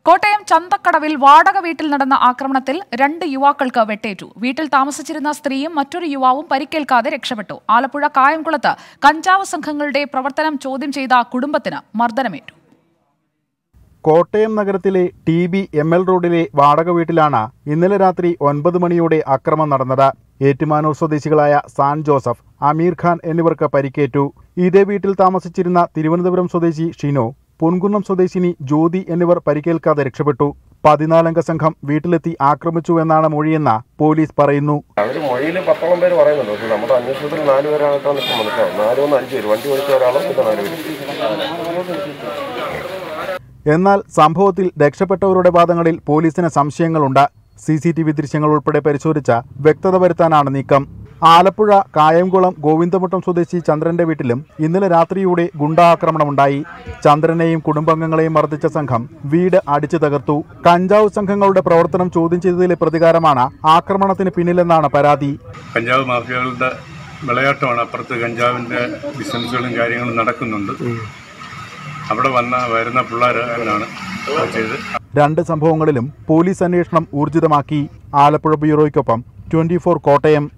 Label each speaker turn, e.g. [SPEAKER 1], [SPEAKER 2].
[SPEAKER 1] കോട്ടയം ചന്തക്കടവിൽ വാടക വീട്ടിൽ നടന്ന ആക്രമണത്തിൽ രണ്ട് യുവാക്കൾക്ക് വെട്ടേറ്റു വീട്ടിൽ താമസിച്ചിരുന്ന സ്ത്രീയും മറ്റൊരു യുവാവും പരിക്കേൽക്കാതെ രക്ഷപ്പെട്ടു ആലപ്പുഴ കായംകുളത്ത് കഞ്ചാവ് സംഘങ്ങളുടെ പ്രവർത്തനം ചോദ്യം ചെയ്ത കുടുംബത്തിന് മർദ്ദനമേറ്റു
[SPEAKER 2] കോട്ടയം നഗരത്തിലെ ടി ബി എം എൽ റോഡിലെ വാടക വീട്ടിലാണ് ഇന്നലെ രാത്രി ഒൻപത് മണിയോടെ അക്രമം നടന്നത് ഏറ്റുമാനൂർ സ്വദേശികളായ സാൻ ജോസഫ് അമീർ ഖാൻ എന്നിവർക്ക് പരിക്കേറ്റു ഇതേ വീട്ടിൽ താമസിച്ചിരുന്ന തിരുവനന്തപുരം സ്വദേശി ഷിനോ പൊൻകുന്നം സ്വദേശിനി ജ്യോതി എന്നിവർ പരിക്കേൽക്കാതെ രക്ഷപ്പെട്ടു പതിനാലംഗ സംഘം വീട്ടിലെത്തി ആക്രമിച്ചു എന്നാണ് മൊഴിയെന്ന് പോലീസ് പറയുന്നു
[SPEAKER 3] അവർ മൊഴിയിൽ പത്തോളം പേര് പറയുന്നുണ്ട് പക്ഷേ നമ്മുടെ അന്വേഷണത്തിൽ നാല് പേരായിട്ടാണ് ഇപ്പം മനസ്സിലാവും നാല് ഒന്ന് അഞ്ച് പേര് വണ്ടി ഓടിച്ച ഒരാളും പിന്നെ നാല് പേര്
[SPEAKER 2] എന്നാൽ സംഭവത്തിൽ രക്ഷപ്പെട്ടവരുടെ വാദങ്ങളിൽ പോലീസിന് സംശയങ്ങളുണ്ട് സി സി ടി വി ദൃശ്യങ്ങൾ ഉൾപ്പെടെ പരിശോധിച്ച വ്യക്തത വരുത്താനാണ് നീക്കം ആലപ്പുഴ കായംകുളം ഗോവിന്ദമുട്ടം സ്വദേശി ചന്ദ്രന്റെ വീട്ടിലും ഇന്നലെ രാത്രിയോടെ ഗുണ്ടാക്രമണമുണ്ടായി ചന്ദ്രനെയും കുടുംബാംഗങ്ങളെയും മർദ്ദിച്ച സംഘം വീട് അടിച്ചു തകർത്തു കഞ്ചാവ് സംഘങ്ങളുടെ പ്രവർത്തനം ചോദ്യം ചെയ്തതിലെ പ്രതികാരമാണ് ആക്രമണത്തിന് പിന്നിലെന്നാണ് പരാതി
[SPEAKER 4] കഞ്ചാവ് മാഫിയകളുടെ വിളയാട്ടമാണ് അപ്പുറത്ത് കഞ്ചാവിൻ്റെ ബിസിനസ്സുകളും കാര്യങ്ങളും നടക്കുന്നുണ്ട് അവിടെ വന്ന വരുന്ന പിള്ളേർ എന്നാണ് ചെയ്ത്
[SPEAKER 2] രണ്ട് സംഭവങ്ങളിലും പോലീസ് അന്വേഷണം ഊർജിതമാക്കി ആലപ്പുഴ ബ്യൂറോയ്ക്കൊപ്പം ട്വന്റി കോട്ടയം